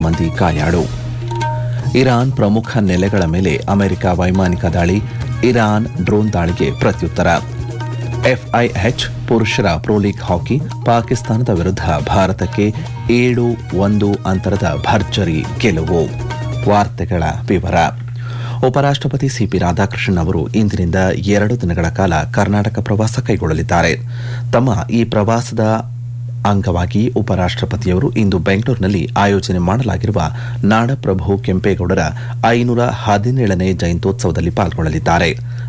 ಮಂದಿ ಗಾಯಾಳು ಇರಾನ್ ಪ್ರಮುಖ ನೆಲೆಗಳ ಮೇಲೆ ಅಮೆರಿಕ ವೈಮಾನಿಕ ದಾಳಿ ಇರಾನ್ ಡ್ರೋನ್ ದಾಳಿಗೆ ಪ್ರತ್ಯುತ್ತರ ಎಫ್ಐಎಚ್ ಪುರುಷರ ಪ್ರೊ ಲೀಗ್ ಹಾಕಿ ಪಾಕಿಸ್ತಾನದ ವಿರುದ್ಧ ಭಾರತಕ್ಕೆ ಏಳು ಒಂದು ಅಂತರದ ಭರ್ಜರಿ ಗೆಲುವು ವಾರ್ತೆಗಳ ವಿವರ ಉಪರಾಷ್ಟಪತಿ ಸಿಪಿ ರಾಧಾಕೃಷ್ಣನ್ ಅವರು ಇಂದಿನಿಂದ ಎರಡು ದಿನಗಳ ಕಾಲ ಕರ್ನಾಟಕ ಪ್ರವಾಸ ಕೈಗೊಳ್ಳಲಿದ್ದಾರೆ ತಮ್ಮ ಈ ಪ್ರವಾಸದ ಅಂಗವಾಗಿ ಉಪರಾಷ್ಟಪತಿಯವರು ಇಂದು ಬೆಂಗಳೂರಿನಲ್ಲಿ ಆಯೋಜನೆ ಮಾಡಲಾಗಿರುವ ನಾಡಪ್ರಭು ಕೆಂಪೇಗೌಡರ ಐನೂರ ಹದಿನೇಳನೇ ಜಯಂತ್ಯೋತ್ಸವದಲ್ಲಿ ಪಾಲ್ಗೊಳ್ಳಲಿದ್ದಾರೆ